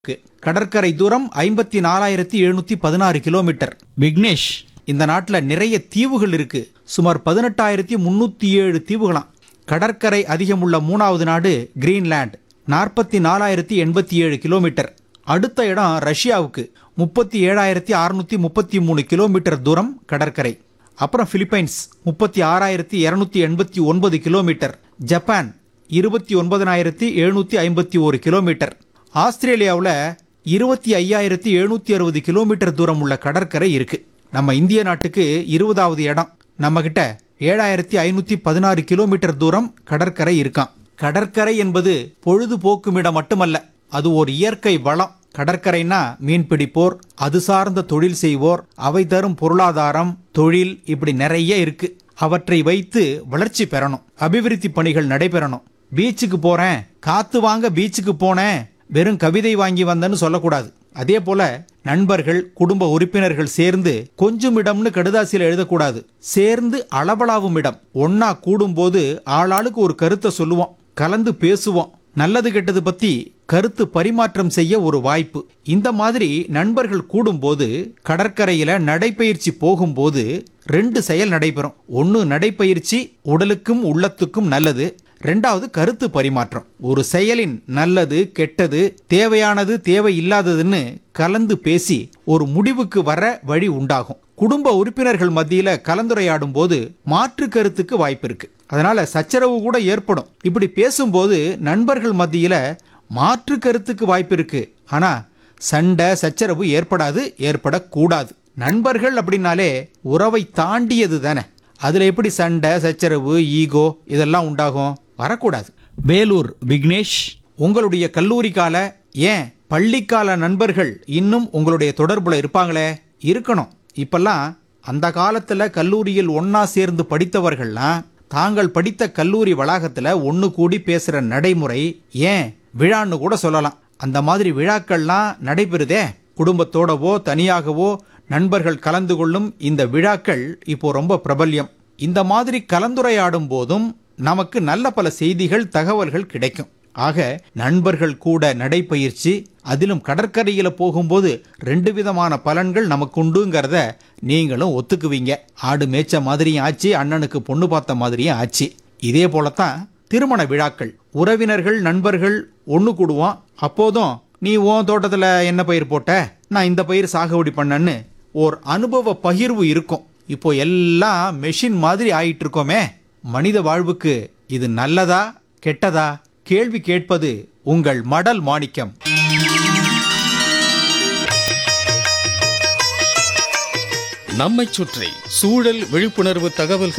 இருக்கு. கடற்கரை தூரம் ஐம்பத்தி நாலாயிரத்தி எழுநூத்தி பதினாறு கிலோமீட்டர் விக்னேஷ் இந்த நாட்டுல நிறைய தீவுகள் இருக்கு சுமார் பதினெட்டாயிரத்தி முன்னூத்தி ஏழு தீவுகளாம் கடற்கரை அதிகமுள்ள மூணாவது நாடு கிரீன்லாந்து நாற்பத்தி நாலாயிரத்தி எண்பத்தி ஏழு கிலோமீட்டர் அடுத்த இடம் ரஷ்யாவுக்கு முப்பத்தி ஏழாயிரத்தி அறுநூத்தி முப்பத்தி மூணு கிலோமீட்டர் தூரம் கடற்கரை அப்புறம் பிலிப்பைன்ஸ் முப்பத்தி ஆறாயிரத்தி இருநூத்தி எண்பத்தி ஒன்பது கிலோமீட்டர் ஜப்பான் இருபத்தி ஒன்பதனாயிரத்தி எழுநூத்தி ஐம்பத்தி ஒரு கிலோமீட்டர் ஆஸ்திரேலியாவில் இருபத்தி ஐயாயிரத்தி எழுநூத்தி அறுபது கிலோமீட்டர் தூரம் உள்ள கடற்கரை இருக்கு நம்ம இந்திய நாட்டுக்கு இருபதாவது இடம் நம்ம கிட்ட ஏழாயிரத்தி ஐநூத்தி பதினாறு கிலோமீட்டர் தூரம் கடற்கரை இருக்காம் கடற்கரை என்பது பொழுதுபோக்குமிடம் மட்டுமல்ல அது ஒரு இயற்கை வளம் கடற்கரைனா மீன் பிடிப்போர் அது சார்ந்த தொழில் செய்வோர் அவை தரும் பொருளாதாரம் தொழில் இப்படி நிறைய இருக்கு அவற்றை வைத்து வளர்ச்சி பெறணும் அபிவிருத்தி பணிகள் நடைபெறணும் பீச்சுக்கு போறேன் காத்து வாங்க பீச்சுக்கு போனேன் வெறும் கவிதை வாங்கி வந்தேன்னு சொல்லக்கூடாது அதே போல நண்பர்கள் குடும்ப உறுப்பினர்கள் சேர்ந்து கொஞ்சம் இடம்னு கடுதாசியில் எழுதக்கூடாது சேர்ந்து அளவலாவும் இடம் ஒன்னா கூடும்போது ஆளாளுக்கு ஒரு கருத்தை சொல்லுவோம் கலந்து பேசுவோம் நல்லது கெட்டது பத்தி கருத்து பரிமாற்றம் செய்ய ஒரு வாய்ப்பு இந்த மாதிரி நண்பர்கள் கூடும்போது கடற்கரையில நடைப்பயிற்சி போகும்போது ரெண்டு செயல் நடைபெறும் ஒன்னு நடைப்பயிற்சி உடலுக்கும் உள்ளத்துக்கும் நல்லது ரெண்டாவது கருத்து பரிமாற்றம் ஒரு செயலின் நல்லது கெட்டது தேவையானது தேவையில்லாததுன்னு கலந்து பேசி ஒரு முடிவுக்கு வர வழி உண்டாகும் குடும்ப உறுப்பினர்கள் மத்தியில கலந்துரையாடும் போது மாற்று கருத்துக்கு வாய்ப்பு இருக்கு அதனால சச்சரவு கூட ஏற்படும் இப்படி பேசும்போது நண்பர்கள் மத்தியில மாற்று கருத்துக்கு வாய்ப்பு இருக்கு ஆனா சண்டை சச்சரவு ஏற்படாது ஏற்படக்கூடாது நண்பர்கள் அப்படின்னாலே உறவை தாண்டியது தானே அதுல எப்படி சண்டை சச்சரவு ஈகோ இதெல்லாம் உண்டாகும் வரக்கூடாது வேலூர் விக்னேஷ் உங்களுடைய கல்லூரி கால ஏன் பள்ளிக்கால நண்பர்கள் இன்னும் உங்களுடைய தொடர்புல இருப்பாங்களே இருக்கணும் இப்பெல்லாம் அந்த காலத்துல கல்லூரியில் ஒன்னா சேர்ந்து படித்தவர்கள்லாம் தாங்கள் படித்த கல்லூரி வளாகத்துல ஒன்னு கூடி பேசுற நடைமுறை ஏன் விழான்னு கூட சொல்லலாம் அந்த மாதிரி விழாக்கள்லாம் நடைபெறுதே குடும்பத்தோடவோ தனியாகவோ நண்பர்கள் கலந்து கொள்ளும் இந்த விழாக்கள் இப்போ ரொம்ப பிரபல்யம் இந்த மாதிரி கலந்துரையாடும் போதும் நமக்கு நல்ல பல செய்திகள் தகவல்கள் கிடைக்கும் ஆக நண்பர்கள் கூட நடைப்பயிற்சி அதிலும் கடற்கரையில போகும்போது ரெண்டு விதமான பலன்கள் நமக்கு உண்டுங்கிறத நீங்களும் ஒத்துக்குவீங்க ஆடு மேய்ச்ச மாதிரியும் ஆச்சு அண்ணனுக்கு பொண்ணு பார்த்த மாதிரியும் ஆச்சு இதே போலத்தான் திருமண விழாக்கள் உறவினர்கள் நண்பர்கள் ஒன்று கூடுவோம் அப்போதும் நீ உன் தோட்டத்தில் என்ன பயிர் போட்ட நான் இந்த பயிர் சாகுபடி பண்ணேன்னு ஓர் அனுபவ பகிர்வு இருக்கும் இப்போ எல்லாம் மெஷின் மாதிரி ஆயிட்டு இருக்கோமே மனித வாழ்வுக்கு இது நல்லதா கெட்டதா கேள்வி கேட்பது உங்கள் மடல் மாணிக்கம் நம்மைச் சுற்றி சூழல் விழிப்புணர்வு தகவல்கள்